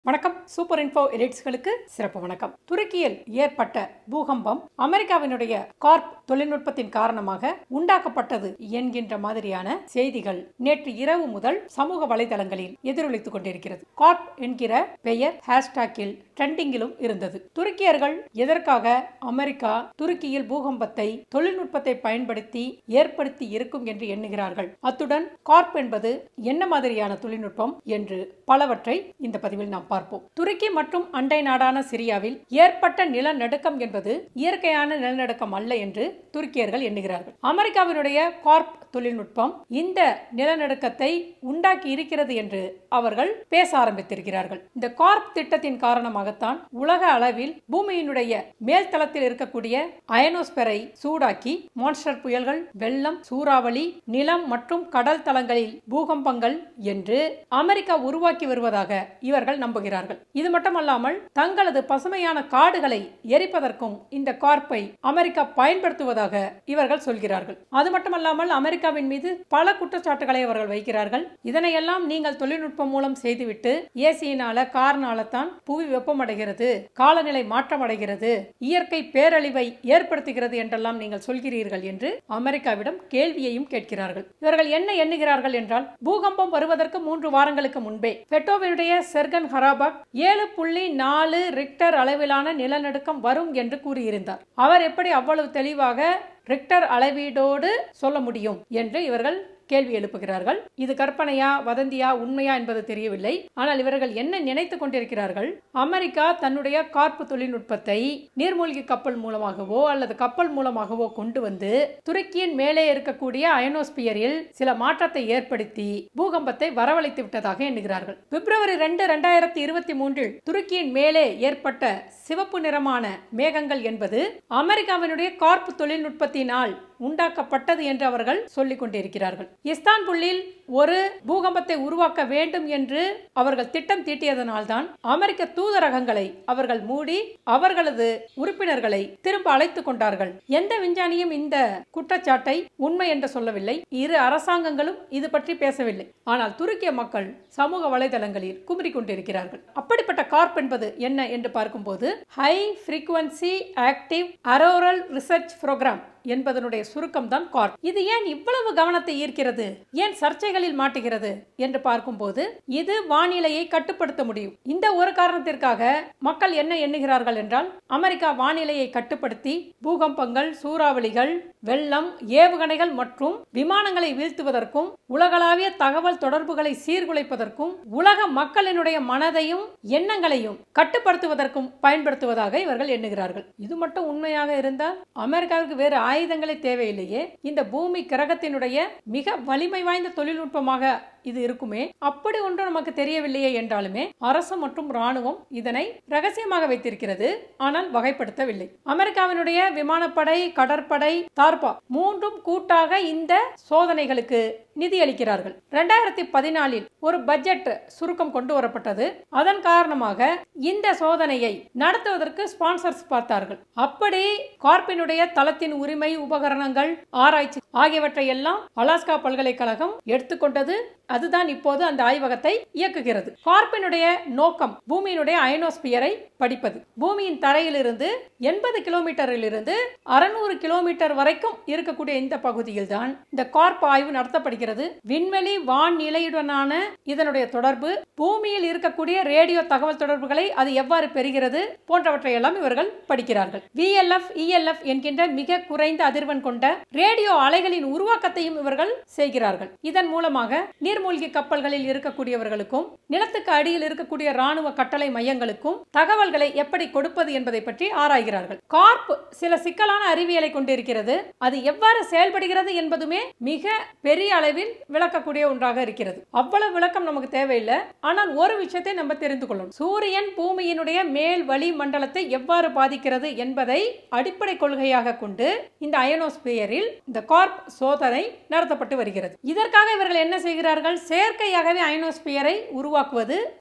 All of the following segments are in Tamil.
வணக்கம் சூப்பர் இன்ஃபோ எடிட்ஸ்களுக்கு சிறப்பு வணக்கம் துருக்கியில் ஏற்பட்ட பூகம்பம் அமெரிக்காவினுடைய கார்ப் தொழில்நுட்பத்தின் காரணமாக உண்டாக்கப்பட்டது என்கின்ற மாதிரியான செய்திகள் நேற்று இரவு முதல் சமூக வலைதளங்களில் எதிரொலித்துக் கொண்டிருக்கிறது கார்ப் என்கிற பெயர் ஹேஷ்டாக்கில் ட்ரெண்டிங்கிலும் இருந்தது துருக்கியர்கள் எதற்காக அமெரிக்கா துருக்கியில் பூகம்பத்தை தொழில்நுட்பத்தை பயன்படுத்தி ஏற்படுத்தி இருக்கும் என்று எண்ணுகிறார்கள் அத்துடன் கார்ப் என்பது என்ன மாதிரியான தொழில்நுட்பம் என்று பலவற்றை இந்த பதிவில் நாம் பார்ப்போம் துருக்கி மற்றும் அண்டை நாடான சிரியாவில் ஏற்பட்ட நிலநடுக்கம் என்பது இயற்கையான நிலநடுக்கம் அல்ல என்று துருக்கியர்கள் எண்ணுகிறார்கள் அமெரிக்காவினுடைய கார்ப் தொழில்நுட்பம் இந்த நிலநடுக்கத்தை உண்டாக்கி இருக்கிறது என்று அவர்கள் பேச ஆரம்பித்திருக்கிறார்கள் இந்த கார்ப் திட்டத்தின் காரணமாகத்தான் உலக அளவில் பூமியினுடைய மேல் தளத்தில் இருக்கக்கூடிய அயனோஸ்பெரை சூடாக்கி மான்ஸ்டர் புயல்கள் வெள்ளம் சூறாவளி நிலம் மற்றும் கடல் தளங்களில் பூகம்பங்கள் என்று அமெரிக்கா உருவாக்கி வருவதாக இவர்கள் நம்புகிறார்கள் இது மட்டுமல்லாமல் தங்களது பசுமையான காடுகளை எரிப்பதற்கும் இந்த கார்ப்பை அமெரிக்கா பயன்படுத்துவதாக இவர்கள் சொல்கிறார்கள் அது மட்டுமல்லாமல் அமெரிக்காவின் மீது பல குற்றச்சாட்டுகளை அவர்கள் வைக்கிறார்கள் இதனையெல்லாம் நீங்கள் தொழில்நுட்பம் மூலம் செய்துவிட்டு ஏசியினால காரணால தான் புவி வெப்பமடைகிறது காலநிலை மாற்றமடைகிறது இயற்கை பேரழிவை ஏற்படுத்துகிறது என்றெல்லாம் நீங்கள் சொல்கிறீர்கள் என்று அமெரிக்காவிடம் கேள்வியையும் கேட்கிறார்கள் இவர்கள் என்ன எண்ணுகிறார்கள் என்றால் பூகம்பம் வருவதற்கு மூன்று வாரங்களுக்கு முன்பே பெட்டோவினுடைய செர்கன் ஹராபாக் ஏழு புள்ளி நாலு ரிக்டர் அளவிலான நிலநடுக்கம் வரும் என்று கூறியிருந்தார் அவர் எப்படி அவ்வளவு தெளிவாக ரிக்டர் அளவீடோடு சொல்ல முடியும் என்று இவர்கள் கேள்வி எழுப்புகிறார்கள் இது கற்பனையா வதந்தியா உண்மையா என்பது தெரியவில்லை ஆனால் இவர்கள் என்ன நினைத்துக் கொண்டிருக்கிறார்கள் அமெரிக்கா தன்னுடைய கார்ப்பு தொழில்நுட்பத்தை நீர்மூழ்கி கப்பல் மூலமாகவோ அல்லது கப்பல் மூலமாகவோ கொண்டு வந்து துருக்கியின் மேலே இருக்கக்கூடிய அயனோஸ்பியரில் சில மாற்றத்தை ஏற்படுத்தி பூகம்பத்தை வரவழைத்து விட்டதாக எண்ணுகிறார்கள் பிப்ரவரி ரெண்டு ரெண்டாயிரத்தி இருபத்தி மூன்றில் துருக்கியின் மேலே ஏற்பட்ட சிவப்பு நிறமான மேகங்கள் என்பது அமெரிக்காவினுடைய கார்ப்பு தொழில்நுட்பத்தினால் உண்டாக்கப்பட்டது என்று அவர்கள் சொல்லிக் கொண்டிருக்கிறார்கள் இஸ்தான்புல்லில் ஒரு பூகம்பத்தை உருவாக்க வேண்டும் என்று அவர்கள் திட்டம் தீட்டியதனால்தான் அமெரிக்க தூதரகங்களை அவர்கள் மூடி அவர்களது உறுப்பினர்களை திரும்ப அழைத்துக் கொண்டார்கள் எந்த விஞ்ஞானியும் இந்த குற்றச்சாட்டை உண்மை என்று சொல்லவில்லை இரு அரசாங்கங்களும் இது பற்றி பேசவில்லை ஆனால் துருக்கிய மக்கள் சமூக வலைதளங்களில் குமரி கொண்டிருக்கிறார்கள் அப்படிப்பட்ட கார்ப் என்பது என்ன என்று பார்க்கும்போது high frequency active auroral research program என்பதனுடைய சுருக்கம் தான் கார்ப் இது ஏன் இவ்வளவு கவனத்தை ஈர்க்கிறது ஏன் சர்ச்சைகளில் மாட்டுகிறது என்று பார்க்கும்போது இது வானிலையை கட்டுப்படுத்த முடியும் இந்த ஒரு காரணத்திற்காக மக்கள் என்ன எண்ணுகிறார்கள் என்றால் அமெரிக்கா வானிலையை கட்டுப்படுத்தி பூகம்பங்கள் சூறாவளிகள் வெள்ளம் ஏவுகணைகள் மற்றும் விமானங்களை வீழ்த்துவதற்கும் உலகளாவிய தகவல் தொடர்புகளை சீர்குலைப்பதற்கும் உலக மக்களினுடைய மனதையும் எண்ணங்களையும் கட்டுப்படுத்துவதற்கும் பயன்படுத்துவதாக இவர்கள் எண்ணுகிறார்கள் இது மட்டும் உண்மையாக இருந்தால் அமெரிக்காவுக்கு வேறு ஆயுதங்களே தேவையில்லையே இந்த பூமி கிரகத்தினுடைய மிக வலிமை வாய்ந்த தொழில்நுட்பமாக இது இருக்குமே அப்படி ஒன்றும் நமக்கு தெரியவில்லையே என்றாலுமே அரசு மற்றும் ராணுவம் இதனை ரகசியமாக வைத்திருக்கிறது ஆனால் வகைப்படுத்தவில்லை அமெரிக்காவினுடைய விமானப்படை கடற்படை தார்பா மூன்றும் கூட்டாக இந்த சோதனைகளுக்கு நிதி அளிக்கிறார்கள் இரண்டாயிரத்தி பதினாலில் ஒரு பட்ஜெட் சுருக்கம் கொண்டு வரப்பட்டது அதன் காரணமாக இந்த சோதனையை நடத்துவதற்கு ஸ்பான்சர்ஸ் பார்த்தார்கள் அப்படி கார்பினுடைய தளத்தின் உரிமை உபகரணங்கள் ஆராய்ச்சி ஆகியவற்றை எல்லாம் அலாஸ்கா பல்கலைக்கழகம் எடுத்துக்கொண்டது அதுதான் இப்போது அந்த ஆய்வகத்தை இயக்குகிறது கார்பினுடைய நோக்கம் பூமியினுடைய அயனோஸ்பியரை படிப்பது பூமியின் தரையிலிருந்து எண்பது கிலோமீட்டரில் இருந்து அறுநூறு கிலோமீட்டர் வரைக்கும் இருக்கக்கூடிய இந்த பகுதியில் தான் இந்த கார்ப் ஆய்வு நடத்தப்படுகிறது விண்வெளி வான்நிலையுடனான இதனுடைய தொடர்பு பூமியில் இருக்கக்கூடிய ரேடியோ தகவல் தொடர்புகளை அது எவ்வாறு பெறுகிறது போன்றவற்றை எல்லாம் இவர்கள் படிக்கிறார்கள் விஎல்எஃப் இஎல்எஃப் என்கின்ற மிக குறைந்த அதிர்வெண் கொண்ட ரேடியோ அலைகளின் உருவாக்கத்தையும் இவர்கள் செய்கிறார்கள் இதன் மூலமாக நீர்மூழ்கி கப்பல்களில் இருக்கக்கூடியவர்களுக்கும் நிலத்துக்கு அடியில் இருக்கக்கூடிய ராணுவ கட்டளை மையங்களுக்கும் தகவல்களை எப்படி கொடுப்பது என்பதை பற்றி ஆராய்கிறார்கள் கார்ப் சில சிக்கலான அறிவியலை கொண்டிருக்கிறது அது எவ்வாறு செயல்படுகிறது என்பதுமே மிக பெரிய அளவில் விளக்கக்கூடிய ஒன்றாக இருக்கிறது அவ்வளவு விளக்கம் நமக்கு தேவையில்லை ஆனால் ஒரு விஷயத்தை நம்ம தெரிந்து கொள்ளணும் சூரியன் பூமியினுடைய மேல் வளி மண்டலத்தை எவ்வாறு பாதிக்கிறது என்பதை அடிப்படை கொள்கையாக கொண்டு இந்த அயனோஸ்பியரில் இந்த கார்ப் சோதனை நடத்தப்பட்டு வருகிறது இதற்காக இவர்கள் என்ன செய்கிறார்கள் செயற்கையாகவே அயனோஸ்பியரை உருவாக்குவது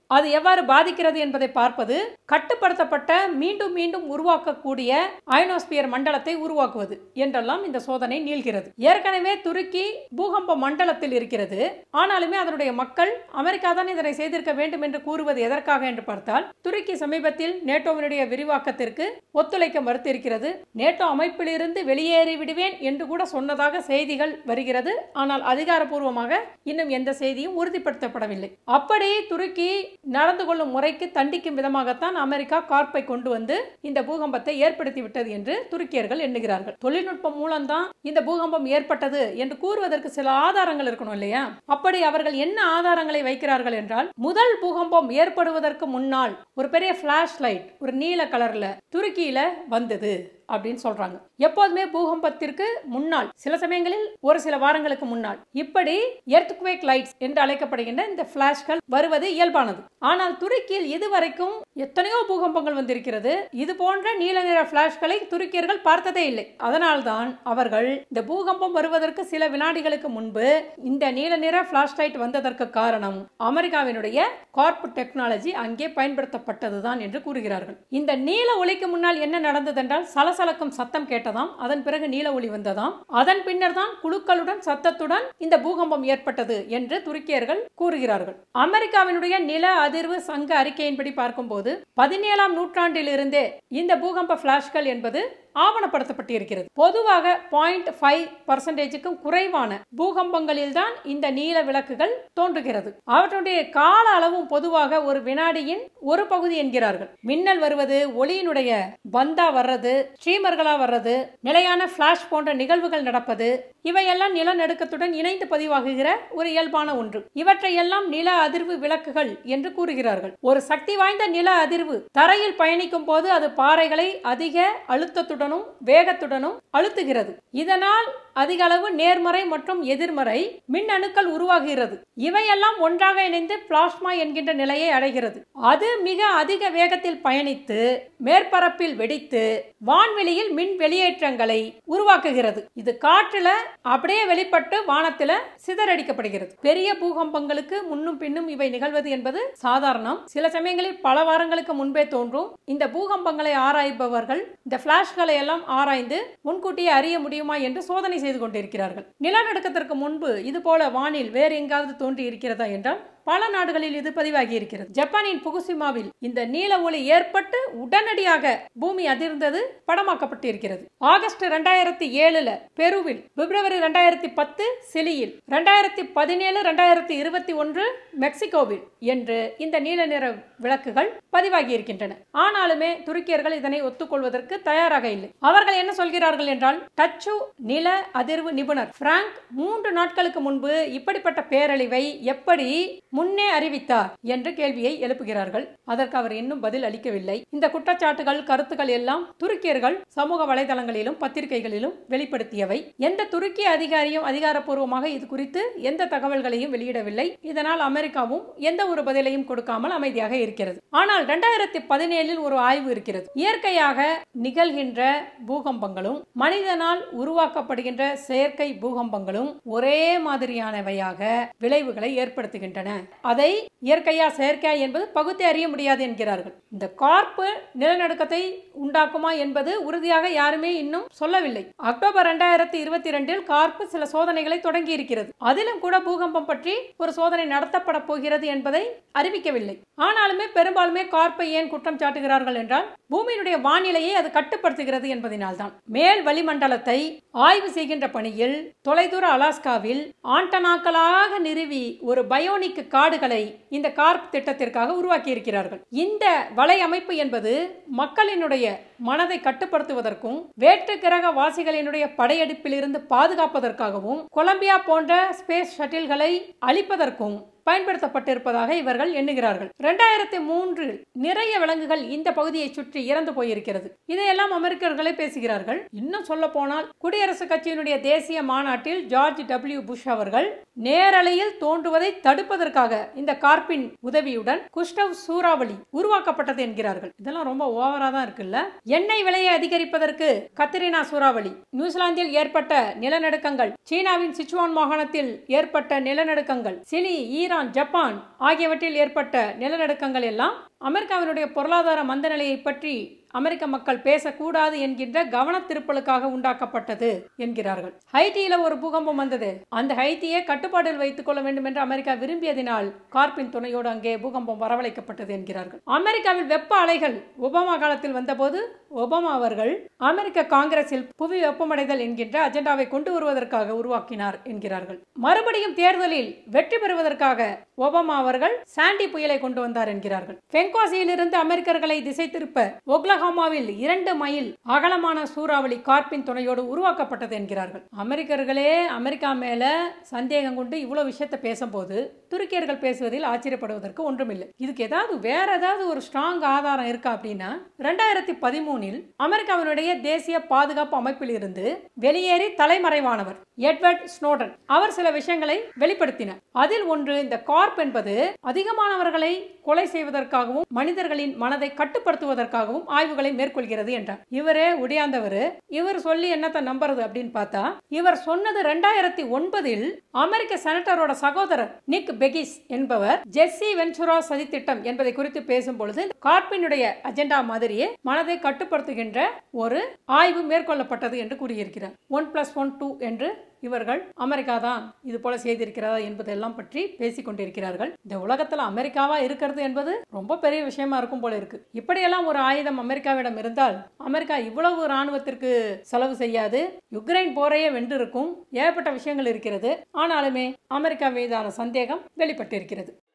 அது எவ்வாறு பாதிக்கிறது என்பதை பார்ப்பது கட்டுப்படுத்தப்பட்ட மீண்டும் மீண்டும் உருவாக்கக்கூடிய அயனோஸ்பியர் மண்டலத்தை உருவாக்குவது என்றெல்லாம் இந்த சோதனை நீள்கிறது ஏற்கனவே துருக்கி பூகம்ப மண்டலத்தில் இருக்கிறது ஆனாலுமே அதனுடைய மக்கள் அமெரிக்கா தான் இதனை செய்திருக்க வேண்டும் என்று கூறுவது எதற்காக என்று பார்த்தால் துருக்கி சமீபத்தில் நேட்டோவினுடைய விரிவாக்கத்திற்கு ஒத்துழைக்க மறுத்திருக்கிறது நேட்டோ அமைப்பிலிருந்து வெளியேறி விடுவேன் என்று கூட சொன்னதாக செய்திகள் வருகிறது ஆனால் அதிகாரப்பூர்வமாக இன்னும் எந்த செய்தியும் உறுதிப்படுத்தப்படவில்லை அப்படி துருக்கி நடந்து கொள்ளும் முறைக்கு தண்டிக்கும் விதமாகத்தான் அமெரிக்கா கார்ப்பை கொண்டு வந்து இந்த பூகம்பத்தை ஏற்படுத்தி விட்டது என்று துருக்கியர்கள் எண்ணுகிறார்கள் தொழில்நுட்பம் மூலம்தான் இந்த பூகம்பம் ஏற்பட்டது என்று கூறுவதற்கு சில ஆதாரங்கள் இருக்கணும் இல்லையா அப்படி அவர்கள் என்ன ஆதாரங்களை வைக்கிறார்கள் என்றால் முதல் பூகம்பம் ஏற்படுவதற்கு முன்னால் ஒரு பெரிய பிளாஷ் லைட் ஒரு நீல கலர்ல துருக்கியில வந்தது அப்படின்னு சொல்றாங்க எப்போதுமே பூகம்பத்திற்கு முன்னால் சில சமயங்களில் ஒரு சில வாரங்களுக்கு முன்னால் இப்படி எர்த்குவேக் லைட்ஸ் என்று அழைக்கப்படுகின்ற இந்த பிளாஷ்கள் வருவது இயல்பானது ஆனால் துருக்கியில் இதுவரைக்கும் எத்தனையோ பூகம்பங்கள் வந்திருக்கிறது இது போன்ற நீல நிற பிளாஷ்களை துருக்கியர்கள் பார்த்ததே இல்லை அதனால்தான் அவர்கள் இந்த பூகம்பம் வருவதற்கு சில வினாடிகளுக்கு முன்பு இந்த நீல நிற பிளாஷ் லைட் வந்ததற்கு காரணம் அமெரிக்காவினுடைய கார்ப் டெக்னாலஜி அங்கே பயன்படுத்தப்பட்டதுதான் என்று கூறுகிறார்கள் இந்த நீல ஒளிக்கு முன்னால் என்ன நடந்ததென்றால் சலசலக்கும் சத்தம் கேட்டதாம் அதன் பிறகு நீல ஒளி வந்ததாம் அதன் பின்னர் தான் குழுக்களுடன் சத்தத்துடன் இந்த பூகம்பம் ஏற்பட்டது என்று துருக்கியர்கள் கூறுகிறார்கள் அமெரிக்காவினுடைய நில அதிர்வு சங்க அறிக்கையின்படி பார்க்கும்போது பதினேழாம் நூற்றாண்டிலிருந்தே இந்த பூகம்ப பிளாஷ்கள் என்பது ஆவணப்படுத்தப்பட்டிருக்கிறது பொதுவாக பாயிண்ட் ஃபைவ் பர்சன்டேஜுக்கும் குறைவான பூகம்பங்களில் தான் இந்த நீல விளக்குகள் தோன்றுகிறது அவற்றுடைய கால அளவும் பொதுவாக ஒரு வினாடியின் ஒரு பகுதி என்கிறார்கள் மின்னல் வருவது ஒளியினுடைய பந்தா வர்றது ஸ்ட்ரீமர்களா வர்றது நிலையான பிளாஷ் போன்ற நிகழ்வுகள் நடப்பது இவையெல்லாம் நிலநடுக்கத்துடன் இணைந்து பதிவாகுகிற ஒரு இயல்பான ஒன்று இவற்றையெல்லாம் நில அதிர்வு விளக்குகள் என்று கூறுகிறார்கள் ஒரு சக்தி வாய்ந்த நில அதிர்வு தரையில் பயணிக்கும் போது அது பாறைகளை அதிக அழுத்தத்துடனும் வேகத்துடனும் அழுத்துகிறது இதனால் அதிக அளவு நேர்மறை மற்றும் எதிர்மறை மின் அணுக்கள் உருவாகிறது இவையெல்லாம் ஒன்றாக இணைந்து பிளாஸ்மா என்கின்ற நிலையை அடைகிறது அது மிக அதிக வேகத்தில் பயணித்து மேற்பரப்பில் வெடித்து வான்வெளியில் மின் வெளியேற்றங்களை உருவாக்குகிறது இது காற்றுல அப்படியே வெளிப்பட்டு வானத்துல சிதறடிக்கப்படுகிறது பெரிய பூகம்பங்களுக்கு முன்னும் பின்னும் இவை நிகழ்வது என்பது சாதாரணம் சில சமயங்களில் பல வாரங்களுக்கு முன்பே தோன்றும் இந்த பூகம்பங்களை ஆராய்பவர்கள் இந்த பிளாஷ்களை எல்லாம் ஆராய்ந்து முன்கூட்டியே அறிய முடியுமா என்று சோதனை செய்து கொண்டிருக்கிறார்கள் நிலநடுக்கத்திற்கு முன்பு இது போல வானில் வேறு எங்காவது தோன்றி இருக்கிறதா என்றால் பல நாடுகளில் இது பதிவாகி இருக்கிறது ஜப்பானின் புகுசிமாவில் இந்த நீல ஒளி ஏற்பட்டு உடனடியாக பூமி அதிர்ந்தது படமாக்கப்பட்டு இருக்கிறது ஆகஸ்ட் ரெண்டாயிரத்தி ஏழுல பெருவில் பிப்ரவரி ரெண்டாயிரத்தி பத்து சிலியில் ரெண்டாயிரத்தி பதினேழு ரெண்டாயிரத்தி இருபத்தி ஒன்று மெக்சிகோவில் என்று இந்த நீல நிற விளக்குகள் பதிவாகி இருக்கின்றன ஆனாலுமே துருக்கியர்கள் இதனை ஒத்துக்கொள்வதற்கு தயாராக இல்லை அவர்கள் என்ன சொல்கிறார்கள் என்றால் டச்சு நில அதிர்வு நிபுணர் பிராங்க் மூன்று நாட்களுக்கு முன்பு இப்படிப்பட்ட பேரழிவை எப்படி முன்னே அறிவித்தார் என்ற கேள்வியை எழுப்புகிறார்கள் அதற்கு அவர் இன்னும் பதில் அளிக்கவில்லை இந்த குற்றச்சாட்டுகள் கருத்துக்கள் எல்லாம் துருக்கியர்கள் சமூக வலைதளங்களிலும் பத்திரிகைகளிலும் வெளிப்படுத்தியவை எந்த துருக்கிய அதிகாரியும் அதிகாரப்பூர்வமாக இது குறித்து எந்த தகவல்களையும் வெளியிடவில்லை இதனால் அமெரிக்காவும் எந்த ஒரு பதிலையும் கொடுக்காமல் அமைதியாக இருக்கிறது ஆனால் இரண்டாயிரத்தி பதினேழில் ஒரு ஆய்வு இருக்கிறது இயற்கையாக நிகழ்கின்ற பூகம்பங்களும் மனிதனால் உருவாக்கப்படுகின்ற செயற்கை பூகம்பங்களும் ஒரே மாதிரியானவையாக விளைவுகளை ஏற்படுத்துகின்றன அதை இயற்கையா செயற்கையா என்பது பகுத்து அறிய முடியாது என்கிறார்கள் இந்த கார்ப்பு நிலநடுக்கத்தை உண்டாக்குமா என்பது உறுதியாக யாருமே இன்னும் சொல்லவில்லை அக்டோபர் இரண்டாயிரத்தி இருபத்தி ரெண்டில் கார்ப்பு சில சோதனைகளை தொடங்கி இருக்கிறது அதிலும் கூட பூகம்பம் பற்றி ஒரு சோதனை நடத்தப்பட போகிறது என்பதை அறிவிக்கவில்லை ஆனாலுமே பெரும்பாலுமே கார்ப்பை ஏன் குற்றம் சாட்டுகிறார்கள் என்றால் பூமியினுடைய வானிலையை அது கட்டுப்படுத்துகிறது என்பதனால்தான் மேல் வளிமண்டலத்தை ஆய்வு செய்கின்ற பணியில் தொலைதூர அலாஸ்காவில் ஆண்டனாக்களாக நிறுவி ஒரு பயோனிக் காடுகளை இந்த கார்ப் திட்டத்திற்காக உருவாக்கி இருக்கிறார்கள் இந்த வலை அமைப்பு என்பது மக்களினுடைய மனதை கட்டுப்படுத்துவதற்கும் வேற்று கிரக வாசிகளினுடைய படையெடுப்பிலிருந்து பாதுகாப்பதற்காகவும் கொலம்பியா போன்ற ஸ்பேஸ் ஷட்டில்களை அழிப்பதற்கும் பயன்படுத்தப்பட்டிருப்பதாக இவர்கள் எண்ணுகிறார்கள் இரண்டாயிரத்தி மூன்று நிறைய விலங்குகள் இந்த பகுதியை சுற்றி இறந்து போயிருக்கிறது இதையெல்லாம் அமெரிக்கர்களே பேசுகிறார்கள் இன்னும் சொல்ல போனால் குடியரசுக் கட்சியினுடைய தேசிய மாநாட்டில் ஜார்ஜ் டபிள்யூ புஷ் அவர்கள் நேரலையில் தோன்றுவதை தடுப்பதற்காக இந்த கார்பின் உதவியுடன் குஷ்டவ் சூறாவளி உருவாக்கப்பட்டது என்கிறார்கள் இதெல்லாம் ரொம்ப ஓவரா தான் இருக்குல்ல எண்ணெய் விலையை அதிகரிப்பதற்கு கத்திரினா சூறாவளி நியூசிலாந்தில் ஏற்பட்ட நிலநடுக்கங்கள் சீனாவின் சிச்சுவான் மாகாணத்தில் ஏற்பட்ட நிலநடுக்கங்கள் சிலி ஈரான் ஈரான் ஜப்பான் ஆகியவற்றில் ஏற்பட்ட நிலநடுக்கங்கள் எல்லாம் அமெரிக்காவினுடைய பொருளாதார மந்த நிலையை பற்றி அமெரிக்க மக்கள் பேசக்கூடாது என்கின்ற கவன திருப்பலுக்காக உண்டாக்கப்பட்டது என்கிறார்கள் ஹைட்டியில ஒரு பூகம்பம் வந்தது அந்த ஹைட்டியை கட்டுப்பாட்டில் வைத்துக் கொள்ள வேண்டும் என்று அமெரிக்கா விரும்பியதினால் கார்பின் துணையோடு அங்கே பூகம்பம் வரவழைக்கப்பட்டது என்கிறார்கள் அமெரிக்காவில் வெப்ப அலைகள் ஒபாமா காலத்தில் வந்தபோது ஒபாமா அவர்கள் அமெரிக்க காங்கிரஸில் புவி வெப்பமடைதல் என்கின்ற அஜெண்டாவை கொண்டு வருவதற்காக உருவாக்கினார் என்கிறார்கள் மறுபடியும் தேர்தலில் வெற்றி பெறுவதற்காக ஒபாமா அவர்கள் சாண்டி புயலை கொண்டு வந்தார் என்கிறார்கள் தென்காசியிலிருந்து அமெரிக்கர்களை திசை திருப்ப ஒக்லஹாமாவில் இரண்டு மைல் அகலமான சூறாவளி கார்பின் துணையோடு உருவாக்கப்பட்டது என்கிறார்கள் அமெரிக்கர்களே அமெரிக்கா மேல சந்தேகம் கொண்டு இவ்வளவு விஷயத்தை பேசும்போது துருக்கியர்கள் பேசுவதில் ஆச்சரியப்படுவதற்கு ஒன்றுமில்லை இதுக்கு ஏதாவது வேற ஏதாவது ஒரு ஸ்ட்ராங் ஆதாரம் இருக்கா அப்படின்னா ரெண்டாயிரத்தி பதிமூனில் அமெரிக்காவினுடைய தேசிய பாதுகாப்பு அமைப்பில் இருந்து வெளியேறி தலைமறைவானவர் எட்வர்ட் ஸ்னோடன் அவர் சில விஷயங்களை வெளிப்படுத்தினார் அதில் ஒன்று இந்த கார்ப் என்பது அதிகமானவர்களை கொலை செய்வதற்காகவும் மனிதர்களின் மனதை கட்டுப்படுத்துவதற்காகவும் ஆய்வுகளை மேற்கொள்கிறது என்றார் இவரே உடையாந்தவர் இவர் சொல்லி என்னத்தை நம்புறது அப்படின்னு பார்த்தா இவர் சொன்னது ரெண்டாயிரத்தி ஒன்பதில் அமெரிக்க செனட்டரோட சகோதரர் நிக் பெகிஸ் என்பவர் ஜெஸ்ஸி வென்சுரா சதித்திட்டம் என்பதை குறித்து பேசும் பொழுது கார்பினுடைய அஜெண்டா மாதிரியே மனதை கட்டுப்படுத்துகின்ற ஒரு ஆய்வு மேற்கொள்ளப்பட்டது என்று கூறியிருக்கிறார் ஒன் பிளஸ் ஒன் டூ என்று இவர்கள் அமெரிக்கா தான் இது போல செய்திருக்கிறதா என்பதெல்லாம் பற்றி பேசிக் கொண்டிருக்கிறார்கள் இந்த உலகத்துல அமெரிக்காவா இருக்கிறது என்பது ரொம்ப பெரிய விஷயமா இருக்கும் போல இருக்கு இப்படியெல்லாம் ஒரு ஆயுதம் அமெரிக்காவிடம் இருந்தால் அமெரிக்கா இவ்வளவு ராணுவத்திற்கு செலவு செய்யாது யுக்ரைன் போரையே வென்றிருக்கும் ஏகப்பட்ட விஷயங்கள் இருக்கிறது ஆனாலுமே அமெரிக்கா மீதான சந்தேகம் வெளிப்பட்டிருக்கிறது